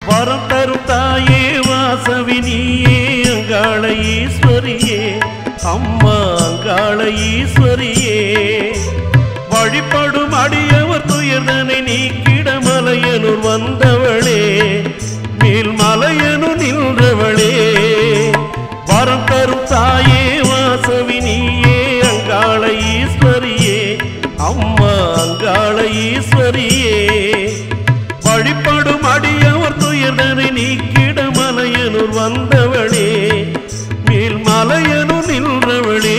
வரம் தரும் தாயே வாசவினியே அங்காள ஈஸ்வரியே அம்மா அங்காள ஈஸ்வரியே வழிபடும் அடியவர் துயர்தனை நீக்கிட மலையனூர் வந்தவளே மேல் மலையனு நின்றவளே வரம் தரும் தாயே வாசவினியே அங்காள ஈஸ்வரியே அம்மா அங்காள ஈஸ்வரியே வழிபடும் அடியவர் துயர்தனை நீக்கிட மலையனூர் வந்தவளே மேல் மலையனு நின்றவளே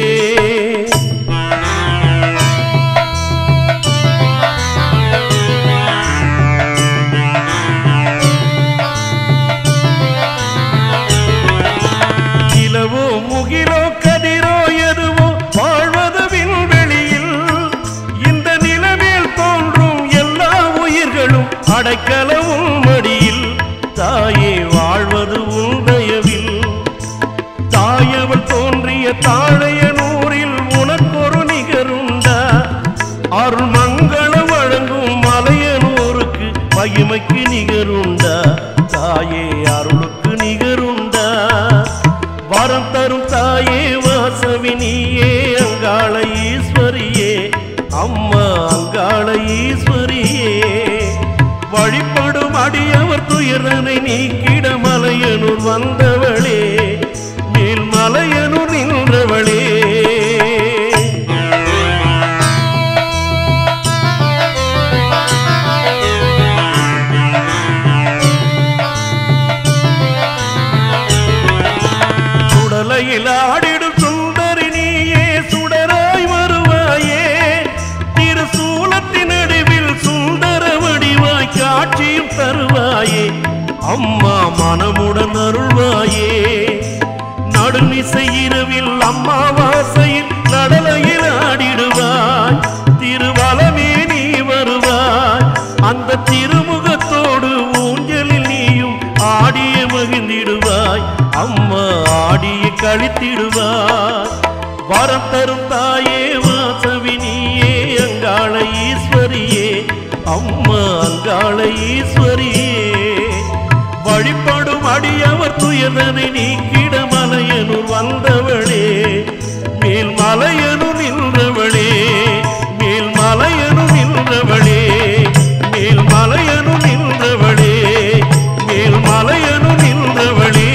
இலவோ முகிலோ கதிரோ எதுவோ வாழ்வது விண்வெளியில் இந்த நிலவில் தோன்றும் எல்லா உயிர்களும் அடைக்கலவும் மடியில் தாயே வாழ்வது உந்தயவில் தாயவள் தோன்றிய தாழைய நூறில் உனக்கொரு நிகருண்டா அருள் மங்களம் வழங்கும் மலையனூருக்கு மகிமைக்கு நிகருண்டா தாயே அருளுக்கு நிகருண்டா வரம் தரும் தாயே வாசவினியே அங்காள ஈஸ்வரியே அம்மா அங்காள ஈஸ்வரியே வழிபடும் அடியவர் துயரனை நீக்கிட மலையனூர் வந்தவளே மேல் மலையனூர் நின்றவளே சுடலையில் ஆடிடும் சுந்தரி நீயே சுடராய் வருவாயே திருசூலத்தின் நடுவில் சுந்தர வடிவாய் காட்சியும் தருவாயே அம்மா மனமுடன் அருள்வாயே நடுநிசை இரவில் அம்மாவாசையில் நடலையில் ஆடிடுவாய் திருவலமே நீ வருவாய் அந்த திருமுகத்தோடு ஊஞ்சலில் நீயும் ஆடிய மகிழ்ந்திடுவாய் அம்மா ஆடிய கழித்திடுவாய் வரம் தரும் தாயே வாசவி நீயே அங்காள ஈஸ்வரியே அம்மா அங்காள ஈஸ்வரியே வழிபடும் அடியவர் துயரனை நீக்கிட மலையனூர் வந்தவளே மேல் மலையனு நின்றவளே மேல் மலையனு நின்றவளே மேல் மலையனு நின்றவளே மேல் மலையனு நின்றவளே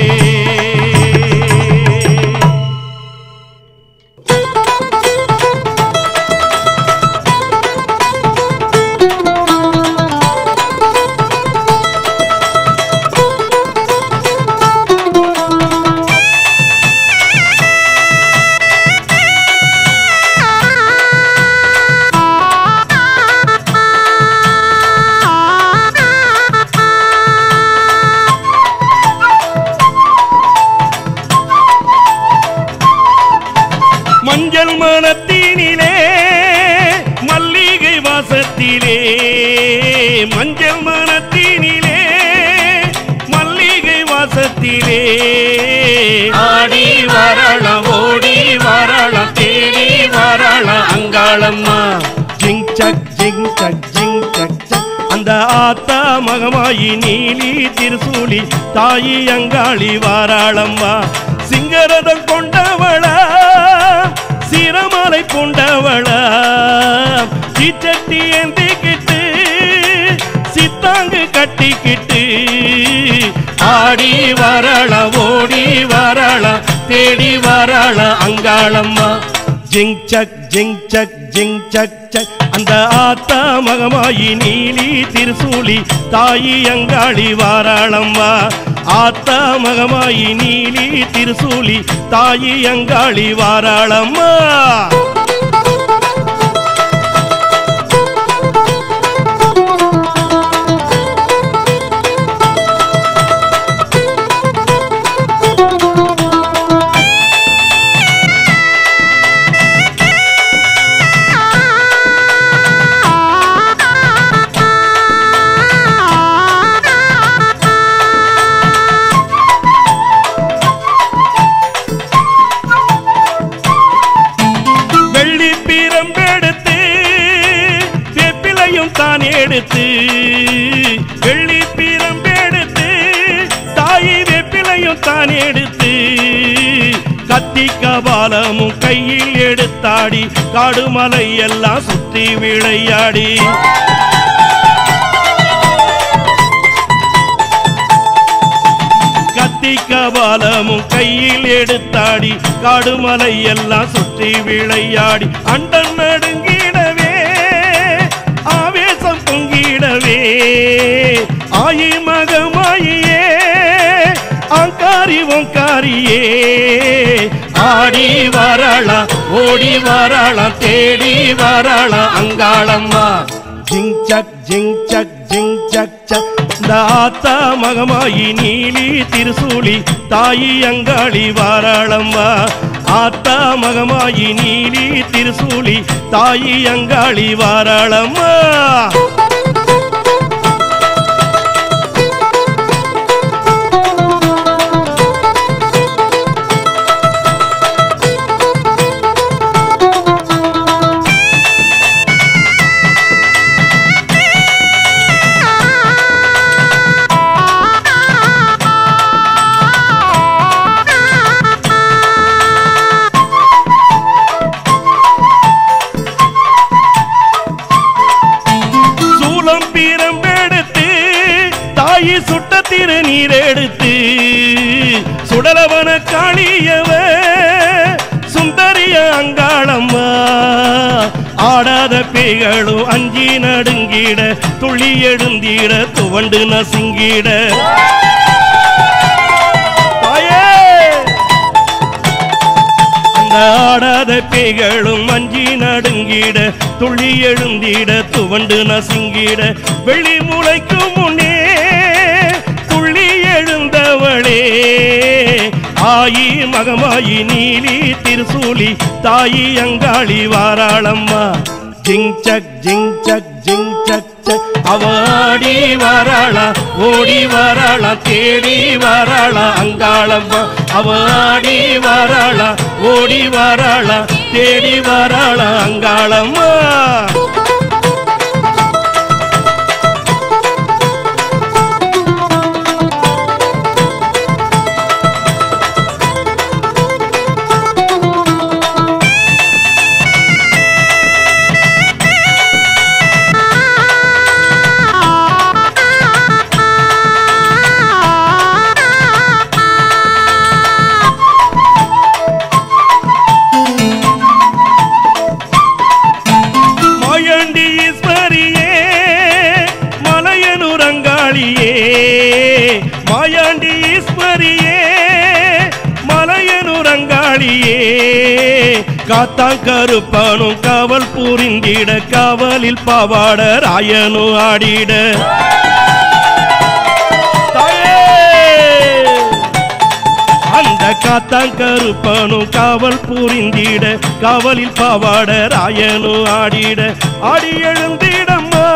மஞ்சள் மனத்தினிலே மல்லிகை வாசத்திலே மஞ்சள் மனத்தினிலே மல்லிகை வாசத்திலே ஆடி வரலாம் ஓடி வரலாம் தேடி வரலாம் அங்காளம்மா ஜிங் சக் ஜிங் சக் ஜிங் சக் சக் அந்த ஆத்தா மகமாயி நீலி திருசூலி தாயி அங்காளி வாராளம்மா சிங்கரதம் கொண்டவளா சிரமலை கொண்டவளா தீச்சட்டி ஏந்திக்கிட்டு சித்தாங்கு கட்டிக்கிட்டு ஆடி வரள ஓடி வரள தேடி வரள அங்காளம்மா ஜிங் சக் ஜிங் சக் ஜிங் சக் சக் அந்த ஆத்தா மகமாயி நீலி திருசூலி தாயி அங்காளி வாராளம்மா ஆத்தா மகமாயி நீலி திருசூலி தாயி அங்காளி வாராளம்மா பாலமும் கையில் எடுத்தாடி காடுமலை எல்லாம் சுற்றி விளையாடி கத்திக்க பாலமும் கையில் எடுத்தாடி காடுமலை எல்லாம் சுற்றி விளையாடி அண்டன் நடுங்கிடவே ஆவேசம் பொங்கிடவே ஆயி மகமாயியே அங்காரி ஒங்காரியே ஆடி வரளா ஓடி வரளா தேடி வரளா அங்காளம்மா ஜிங் சக் ஜிங் சக் ஜிங் சக் சக் இந்த ஆத்தா மகமாயி நீலி திருசூலி தாயி அங்காளி வாராளம்மா ஆத்தா மகமாயி நீலி திருசூலி தாயி அங்காளி வாராளம்மா சூலம் பீரம்பெடுத்து தாயி சுட்ட திருநீர் எடுத்து சுடலவன காளியவ சுந்தரிய அங்காளம்மா ஆடாத பேய்களும் அஞ்சி நடுங்கிட துள்ளி எழுந்திட துவண்டு நசுங்கிட தாயே அந்த ஆடாத பேய்களும் அஞ்சி நடுங்கிட துள்ளி எழுந்திட துவண்டு நசுங்கிட வெளி முளைக்கும் முன்னே துள்ளி எழுந்தவளே ஆயி மகமாயி நீலி திருசூலி தாயி அங்காளி வாராளம்மா ஜிங் சக் ஜிங் சக் ஜிங் சக் சக் அவாடி வாராளா ஓடி வாராளா தேடி வாராளா அங்காளம்மா அவாடி வாராளா ஓடி வாராளா தேடி வாராளா அங்காளம்மா மாயாண்டி ஈஸ்வரியே மலையனூர் அங்காளியே மாயாண்டி ஈஸ்வரியே மலையனூர் அங்காளியே காத்தாங்கருப்பானும் காவல் புரிந்திட காவலில் பாவாட ராயனு ஆடிட தாயே அந்த காத்தாங்கருப்பனும் காவல் புரிந்திட காவலில் பாவாட ராயனும் ஆடிட ஆடி எழுந்திடம்மா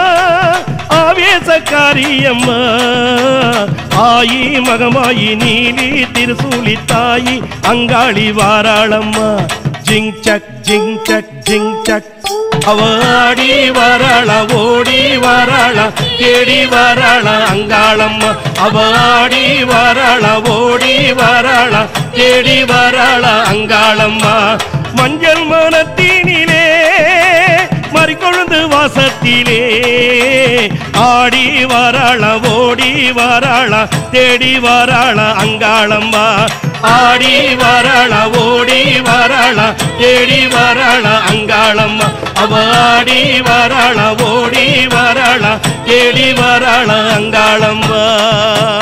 ஆவேசக்காரியம்மா ஆயி மகமாயி நீலி திருசூலி தாயி அங்காளி வாராளம்மா ஜிங் சக் ஜிங் சக் ஜிங் சக் அவாடி வராளா ஓடி வராளா தேடி வராளா அங்காளம்மா அவாடி வராளா ஓடி வராளா தேடி வராளா அங்காளம்மா மஞ்சள் மனத்தினிலே மறிக்கொழுந்து வாசத்திலே ஆடி வராளா ஓடி வராளா தேடி வராளா அங்காளம்மா ஆடி வராளா ஓடி வராளா தேடி வராளா அங்காளம்மா அவ ஆடி வராளா ஓடி வராளா தேடி வராளா அங்காளம்மா